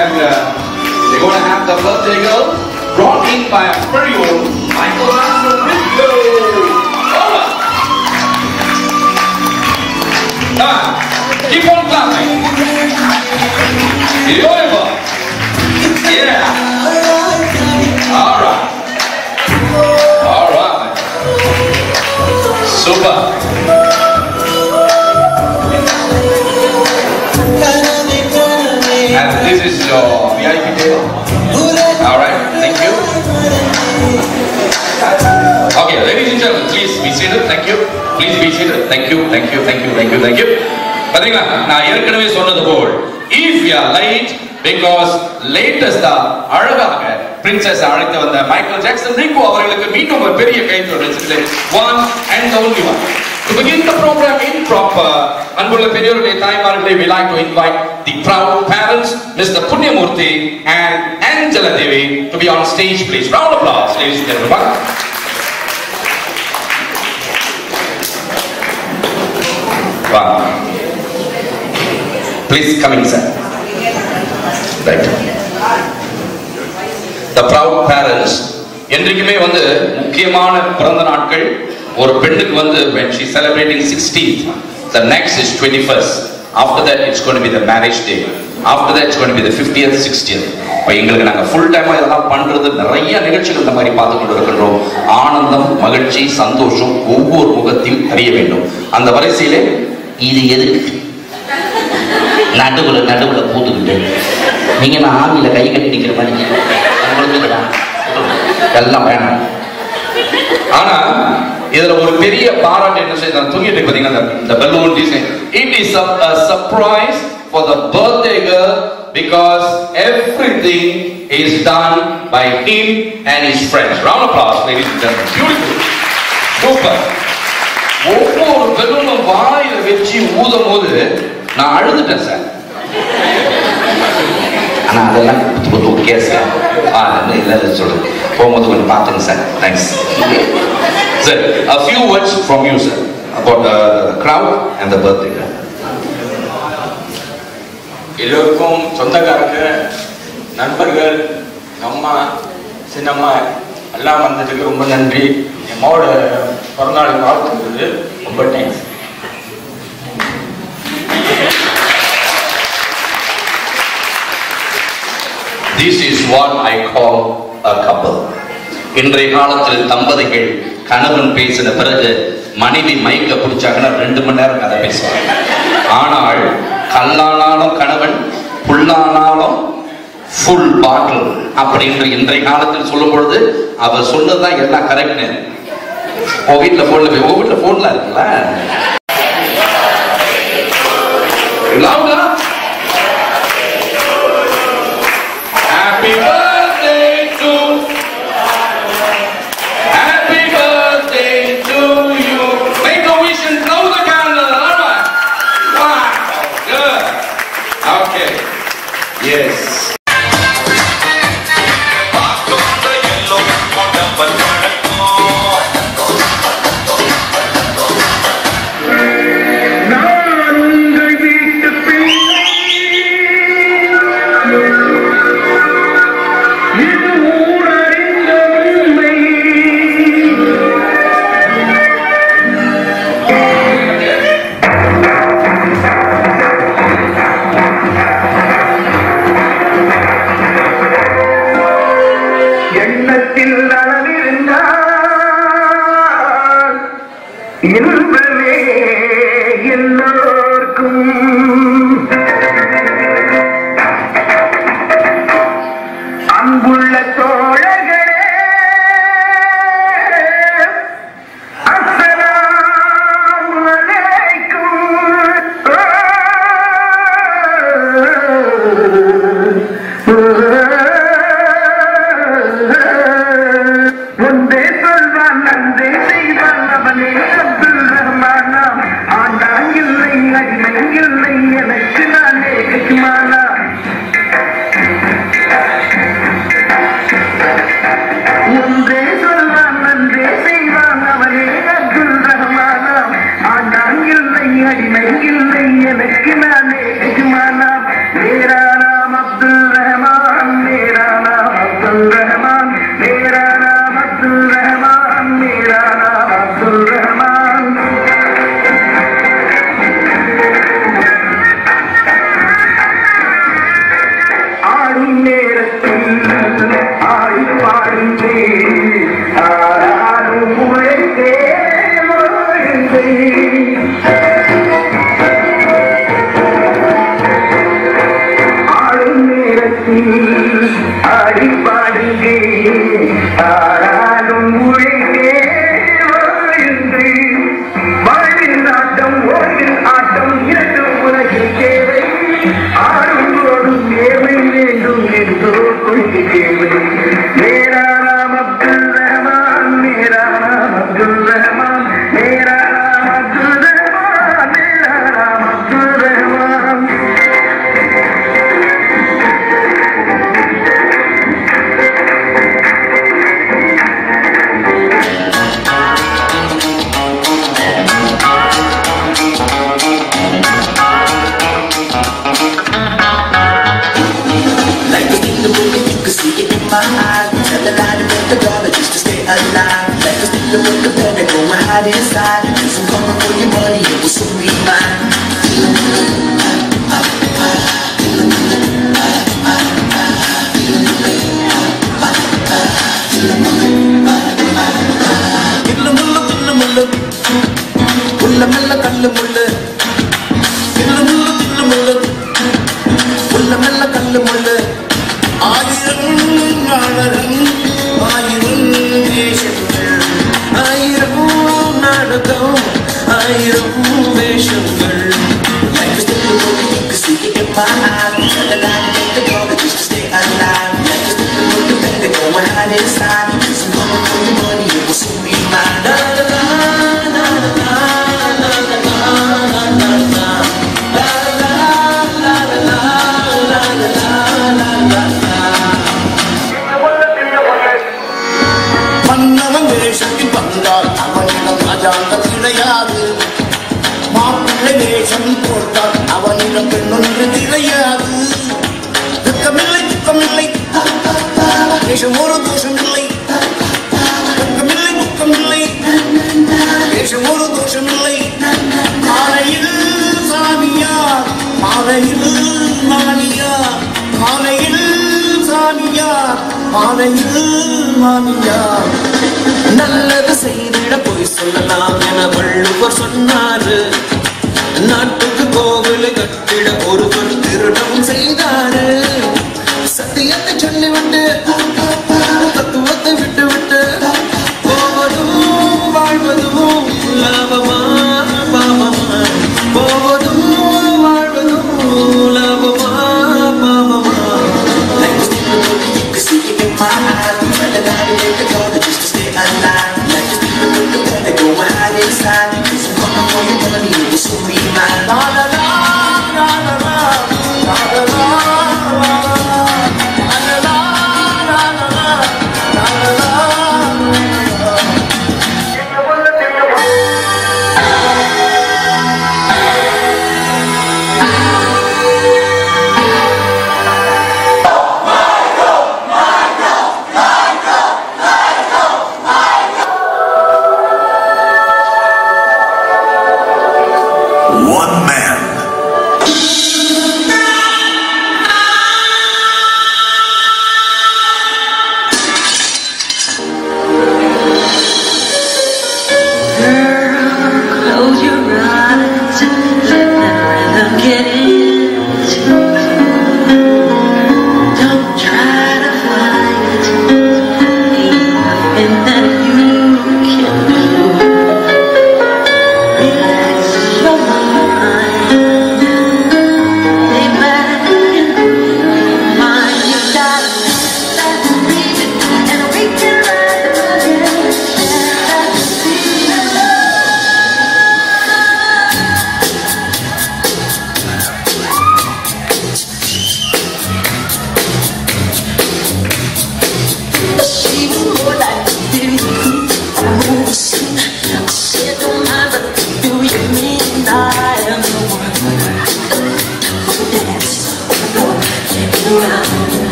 and uh, they're going to have the birthday girl brought in by our very own Michelangelo Over. Come on, keep on clapping. Over. Yeah. All right. All right. Super. And this is your VIP table. All right, thank you. Okay, ladies and gentlemen, please be seated. Thank you. Please be seated. Thank you, thank you, thank you, thank you, thank you. பாத்தீங்களா நான் ஏற்கனவே சொன்னது போல் if you are light because லேட்டஸ்டா அழகாக princess அழைத்து வந்த Michael Jackson ரிங்கோ அவர்களுக்கு மீண்டும் ஒரு பெரிய கைத்தொடர் one and only one To begin the program in proper, அன்புள்ள பெரியோர்களே தாய்மார்களே we like to invite the proud parents, Mr. Punyamurthy and Angela Devi to be on stage, please. Round of applause, ladies and gentlemen. Wow. Please come in, sir. Right. The proud parents என்றைக்குமே வந்து முக்கியமான பிறந்த நாட்கள் ஒரு பெண்ணுக்கு வந்து when she celebrating 16th the next is 21st after that it's going to be the marriage day after that it's going to be the 50th 60th இப்போ எங்களுக்கு நாங்கள் ஃபுல் டைமாக இதெல்லாம் பண்ணுறது நிறைய நிகழ்ச்சிகள் இந்த மாதிரி பார்த்து கொண்டு இருக்கின்றோம் ஆனந்தம் மகிழ்ச்சி சந்தோஷம் ஒவ்வொரு முகத்தையும் அறிய வேண்டும் அந்த வரிசையிலே இது எதுக்கு நடுவுல நடுவுல பூத்துக்கிட்டு நீங்க நான் ஆமியில கை கட்டி நிக்கிற மாதிரி உங்களுக்கு தான். எல்லாம் வேணாம் ஆனா இதுல ஒரு பெரிய பாராட்டு என்ன செய்ய நான் தூங்கிட்டு பாத்தீங்கன்னா இந்த- இந்த balloon design it is a surprise for the birthday girl because everything is done by him and his friends round of applause ladies and gentlemen beautiful super ஒவ்வொரு பெலூனும் வாயில வச்சு ஊதும் போது நான் அழுதுட்டேன் சார் ஆனா அதெல்லாம் புது புது கேஸ் ஆ இல்லை சொல்லுங்க போகும்போது கொஞ்சம் பார்த்துங்க sir thanks sir a few words from you sir about the crowd and the birthday girl. எல்லோருக்கும் சொந்தக்காரங்க நண்பர்கள் அம்மா சின்னம்மா எல்லாம் வந்ததுக்கு ரொம்ப நன்றி என் அம்மாவோட பிறந்தநாள் வாழ்த்துறது ரொம்ப thanks This is what I call a couple. இன்றைய காலத்தில் தம்பதிகள் கணவன் பேசின பிறகு மனைவி மைக்க பிடிச்சாங்கன்னா ரெண்டு மணி நேரம் கதை பேசுவாங்க ஆனால் கல்லானாலும் கணவன் புல்லானாலும் ஃபுல் பாட்டில் அப்படின்ற இன்றைய காலத்தில் சொல்லும் பொழுது அவர் சொன்னதுதான் எல்லாம் கரெக்ட் உன் வீட்டுல போன்ல உன் வீட்டுல போன்ல இருக்குல்ல Louder. Happy birthday to Happy birthday to you. Make a wish and blow the candle. All right. Wow. Good. Okay. Yes. நான் உங்கள் வீட்டு பிள்ளை இது ஊரறிந்த உண்மை ஆடிப்பாடுங்க ஆறாலும் உழைக்கே வாழுங்கள் வாழ்வின் ஆட்டம் ஓட்டின் ஆட்டம் இரண்டு உலகில் தேவை ஆடும் போதும் தேவை வேண்டும் என்றோ கொள்கை தேவை மேரா நாம் அப்துல் ரஹ்மான் மேரா நாம் அப்துல் ரஹ்மான் மேரா நாம் அப்துல் ரஹ்மான் மேரா நாம் Abdul Rahman Like a in the movie, you can see it in my eyes. Tell a lie to make the dollar just to stay alive. Like a stick with the penny, go and hide inside. Cause I'm coming for your money, it will soon be mine. கில்லு முள்ளு கில்லு முள்ளு முள்ள மெல்ல கல்லு முள்ளு கில்லு முள்ளு கில்லு முள்ளு முள்ள மெல்ல கல்லு முள்ளு ஆயிரம் நாளரும் ஆயிரம் வேஷங்கள் ஆயிரம் நாடகம் ஆயிரம் வேஷங்கள் Life is still a movie, you can see it in my eyes. Tell a lie to make the dollar just to stay alive. Life is still a movie, better go and hide inside. Cause I'm coming for your money, it will soon be mine. La la la, la la la, la la la, la la la. La la la, la la la, la la la, la la la. மன்னவன் வேஷத்தில் வந்தால் அவனிடம் ராஜாங்கம் கிடையாது மாப்பிள்ளை வேஷம் போட்டால் அவனிடம் பெண்ணொன்று கிடையாது துக்கமில்லை துக்கமில்லை வேஷம் ஒரு தோஷமில்லை துக்கமில்லை துக்கமில்லை வேஷம் ஒரு தோஷமில்லை காலையில் சாமியார் மாலையில் மானியார் காலையில் சாமியார் மாலையில் மானியார் நல்லது செய்திட போய் சொல்லலாம் என வள்ளுவர் சொன்னாரு நாட்டுக்கு கோவில் கட்டிட ஒருவர் திருடம் செய்தாரு சத்தியத்தை சொல்லிவிட்டு தத்துவத்தை விட்டு விட்டு போவதும் வாழ்வதும் லாபமா பாவமா போவதும் வாழ்வதும் லாபமா பாவமா Life is still a movie, you can see it in my eyes. Tell a lie to make the dollar just to stay alive. Life is still a movie, better go and hide inside. Cause I'm coming for your money, it will soon be mine. La la la, la la la, la la la, la la la, la la la, la la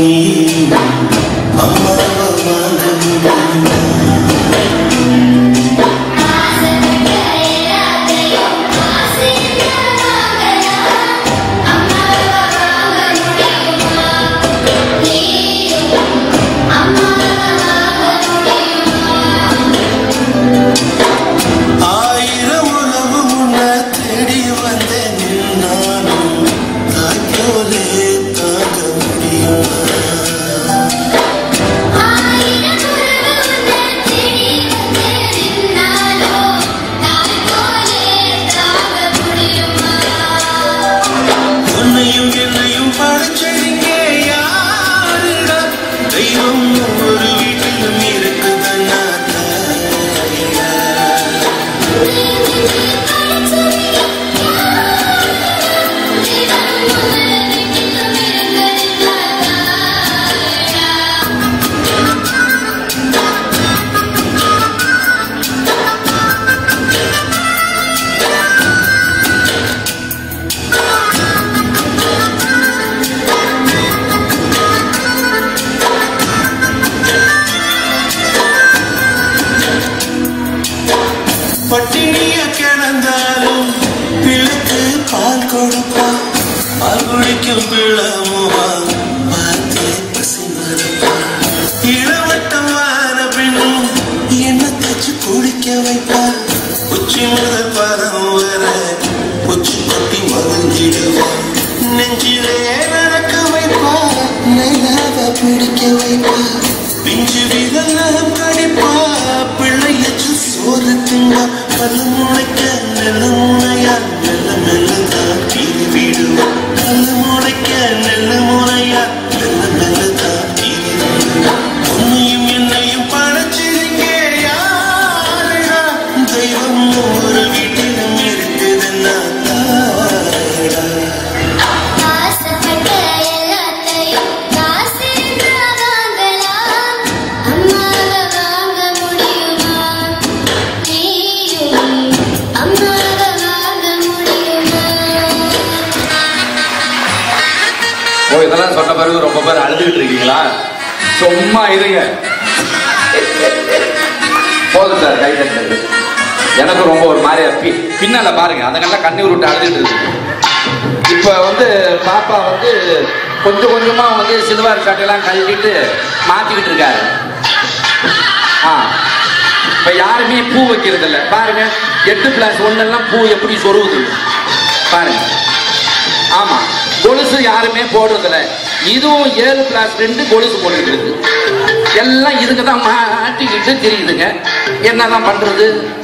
ஆயிரம் உணவு உன்னை தேடி வந்தேன் நானும் தாய் போலே தாங்க முடியுமா உன்னையும் என்னையும் படைச்சடிங்க யாருடா தெய்வம் ஒரு வீட்டிலும் இருக்குதுன்னா தாயடா. பட்டினிய கிடந்தாலும் பிள்ளைக்கு பால் கொடுப்பா பால் குடிக்கும் பிள்ளமுவா பார்த்து பசி மறப்பா இளவட்டமான பெண்ணும் என்ன தச்சு குடிக்க வைப்பா உச்சி முதல் பாதம் வர உச்சி கொட்டி மகிழ்ந்திடுவா நெஞ்சிலே நடக்க வைப்பா நைலாவ பிடிக்க வைப்பா பிஞ்சு விரலம் கடிப்பா பிள்ளையச்சு சோறு தின்பா பல்லு முளைக்க நெல்லு முனையா மெல்ல மெல்லதான் கீறி விடுவா பல்லு முளைக்க நெல்லு முனையா மெல்ல மெல்லதான் கீறி விடுவா உன்னையும் என்னையும் படைச்சிருங்க யாருடா தெய்வம் ஒரு வீட்டிலும் இருக்குதுன்னா தாயடா ஆசைப்பட்ட எல்லாத்தையும் காசிருந்தா வாங்கலாம். அம்மாவை வாங்க முடியுமா? நீயும் அம்மாவை வாங்க முடியுமா ஓ இதெல்லாம் சொன்ன பிறகு ரொம்ப பேர் அழுதுகிட்டு இருக்கீங்களா சும்மா இருங்க போதும் சார் கை தட்டுறது எனக்கு ரொம்ப ஒரு மாதிரியா பி பின்னால பாருங்க அதுங்கெல்லாம் கண்ணீர் விட்டு அழுதுட்டு இருக்கு இப்ப வந்து பாப்பா வந்து கொஞ்சம் கொஞ்சமா வந்து சில்வர் சட்டையெல்லாம் கழட்டிட்டு மாத்திக்கிட்டு இருக்காரு ஆ இப்ப யாருமே பூ வைக்கிறது இல்ல பாருங்க எட்டு பிளஸ் ஒன்னெல்லாம் பூ எப்படி சொருகுது பாருங்க ஆமா கொலுசு யாருமே போடுறதில்ல இதுவும் ஏழு கிளாஸ் ரெண்டு கொலுசு போட்டுட்டு இருக்கு எல்லாம் இதுக்கு தான் மாட்டிக்கிட்டு தெரியுதுங்க என்னதான் பண்றது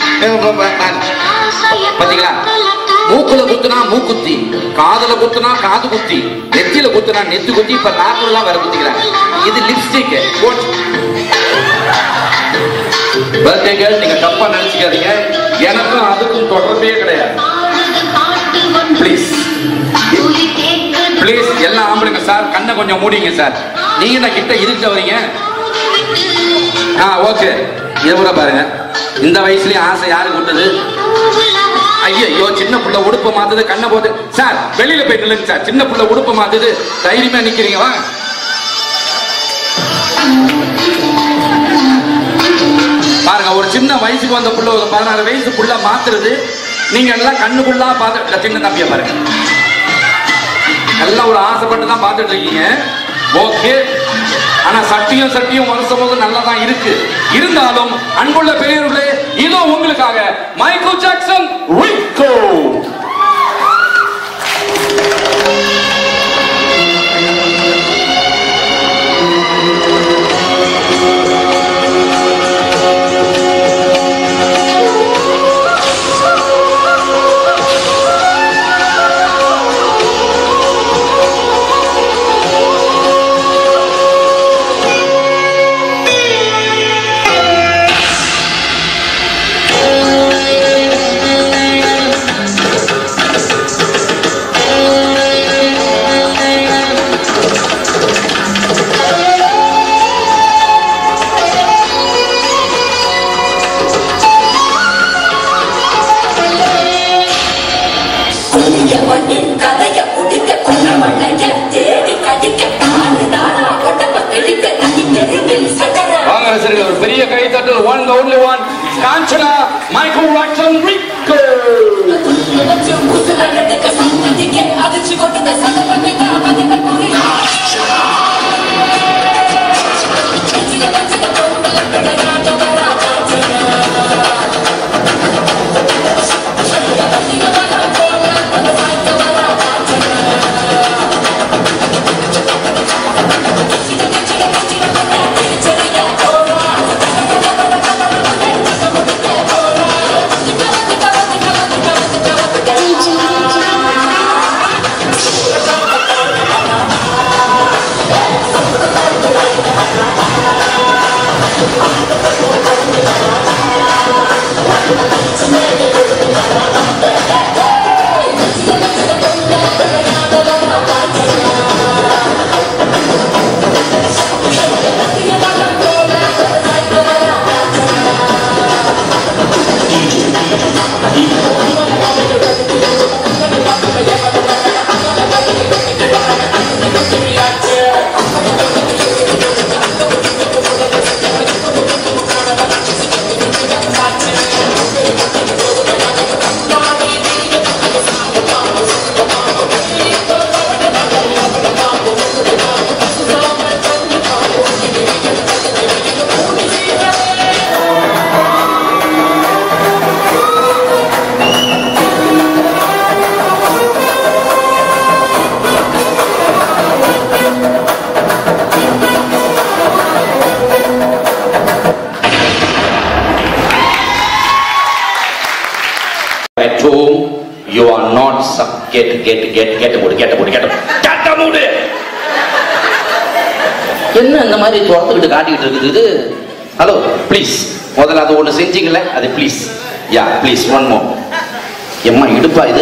பாத்தீங்களா மூக்குல குத்துனா மூக்குத்தி காதுல குத்துனா காது குத்தி நெத்தியில குத்துனா நெத்தி குத்தி இப்ப நாக்குலாம் வேற குத்திக்கிறாங்க இது லிப்ஸ்டிக் பர்த்டே கேர்ள் நீங்க தப்பா நினைச்சுக்காதீங்க எனக்கும் அதுக்கும் தொடர்பே கிடையாது ப்ளீஸ் ப்ளீஸ் எல்லா ஆம்பளைங்க சார் கண்ணை கொஞ்சம் மூடிங்க சார் நீங்க என்ன கிட்ட இருக்க வரீங்க ஆ ஓகே இதை கூட பாருங்க இந்த வயசுலயும் ஆசை யாருக்கு விட்டது ஐயோ சின்ன புள்ள உடுப்ப மாத்துது கண்ணை போது சார் வெளியில போய் நில்லுங்க சார் சின்ன புள்ள உடுப்ப மாத்துது தைரியமா நிக்கிறீங்க வாங்க பாருங்க ஒரு சின்ன வயசுக்கு வந்த புள்ள ஒரு பதினாறு வயசு புள்ள மாத்துறது நீங்க எல்லாம் கண்ணுக்குள்ளா பார்த்து சின்ன தம்பிய பாருங்க எல்லாம் ஒரு ஆசைப்பட்டு தான் பார்த்துட்டு இருக்கீங்க ஓகே ஆனா சட்டியும் சட்டியும் வருஷம் போது நல்லா தான் இருக்கு இருந்தாலும் அன்புள்ள பெரியவர்களே இதோ உங்களுக்காக மைக்கேல் ஜாக்சன் ரிக்கோ Thank பெரிய கைத்தட்டல் one only one Kanchana Michael Jackson Rico At home, you are not sub- get get get get மூடு get மூடு get get மூடு என்ன இந்த மாதிரி துரத்துக்கிட்டு காட்டிக்கிட்டு இருக்குது இது ஹலோ ப்ளீஸ் முதல்ல அது ஒன்று செஞ்சீங்களே அது ப்ளீஸ் யா ப்ளீஸ் ஒன் மோ எம்மா இடுப்பா இது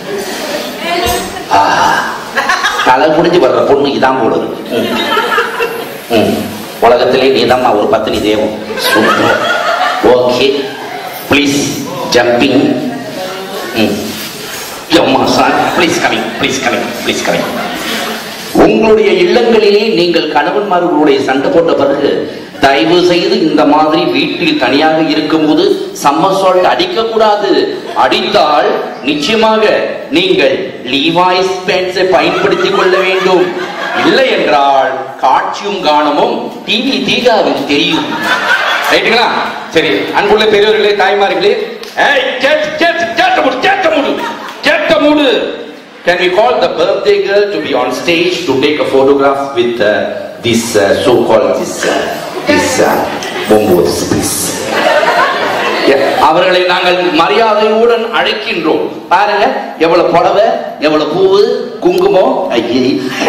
ஆ, தலை முடிஞ்சு வர்ற பொண்ணு இதான் போடுது ம். ம் உலகத்திலே நீதாம்மா ஒரு பத்தினி தேவம் சூப்பர் ஓகே ப்ளீஸ் ஜம்பிங் ம் எம்மா sir please coming please coming please coming உங்களுடைய இல்லங்களிலே நீங்கள் கணவன்மார்களுடைய சண்டை போட்ட பிறகு தயவு செய்து இந்த மாதிரி வீட்டில் தனியாக இருக்கும்போது சம்மர் சால்ட் அடிக்க கூடாது அடித்தால் நிச்சயமாக நீங்கள் லீவாய்ஸ் பேண்ட்ஸை பயன்படுத்திக் கொள்ள வேண்டும் இல்லை என்றால் காட்சியும் காணமும் டிவி தீகாவில் தெரியும் ரைட்டுங்களா சரி அன்புள்ள பெரியவர்களே தாய்மார்களே ஏய் கேட் கேட் கேட்ட முடு கேட்ட முடு கேட்ட முடு Can we call the birthday girl to be on stage to take a photograph with uh, this uh, so-called this uh, this uh, bombos, please? Yeah, அவர்களை நாங்கள் மரியாதையுடன் அழைக்கின்றோம் பாருங்க எவ்வளவு புடவை எவ்வளவு பூவு குங்குமம் ஐயே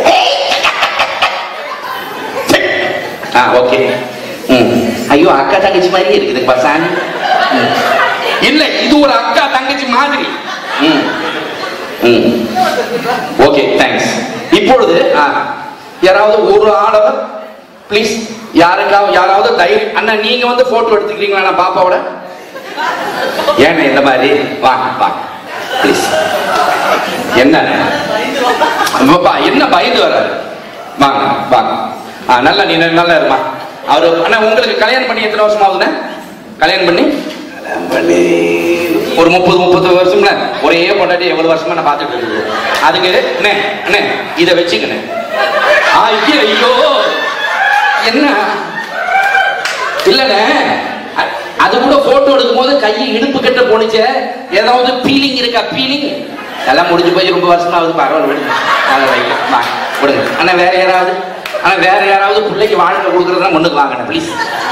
ஆ ஓகே ம் ஐயோ அக்கா தங்கச்சி மாதிரி இருக்குது பசாமி ம். இல்ல இது ஒரு அக்கா தங்கச்சி மாதிரி ம் ம் ஓகே தேங்க்ஸ் இப்பொழுது ஆ, யாராவது ஒரு ஆடவர் ப்ளீஸ் யாருக்காவது யாராவது தைரியம் அண்ணா நீங்க வந்து போட்டோ எடுத்துக்கிறீங்களா நான் பாப்பாவோட ஏங்க இந்த மாதிரி வாங்க வாங்க ப்ளீஸ் என்ன பாப்பா, என்ன பயந்து வர்றாரு வாங்க வாங்க ஆ நல்லா நீ நல்லா இருமா அவரு அண்ணா உங்களுக்கு கல்யாணம் பண்ணி எத்தனை வருஷம் ஆகுதுண்ணே கல்யாணம் பண்ணி கல்யாணம் பண்ணி ஒரு முப்பது முப்பது வருஷம்ல ஒரே பொண்டாட்டி எவ்வளவு வருஷமா நான் பார்த்துட்டு இருக்குது அதுக்கு அண்ணே அண்ணே இதை வச்சுக்கண்ணே ஐயோ ஐயோ என்ன இல்லண்ணே அ- அது கூட போட்டோ எடுக்கும் போது கை இடுப்பு கிட்ட போனுச்சே ஏதாவது பீலிங் இருக்கா பீலிங் எல்லாம் முடிஞ்சு போய் ரொம்ப வருஷமா ஆகுது பரவாயில்ல விடுங்க அதை வைக்க வா விடுங்க அண்ணா வேற யாராவது ஆனா வேற யாராவது பிள்ளைக்கு வாழ்க்கை கொடுக்கறதா முன்னுக்கு வாங்கண்ணே ப்ளீஸ்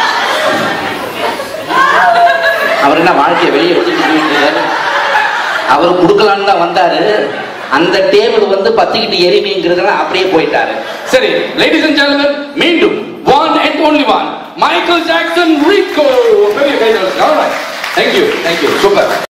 அவர் என்ன வாழ்க்கையை வெளியே ஒதுக்கிட்டு அவர் கொடுக்கலான்னு தான் வந்தாரு அந்த டேபிள் வந்து பத்திக்கிட்டு எரிமைங்கிறதுல அப்படியே போயிட்டாரு சரி லேடிஸ் அண்ட் ஜென்டில்மேன் மீண்டும் one and only one Michael Jackson Rico பெரிய கைதல் தேங்க்யூ தேங்க்யூ சூப்பர்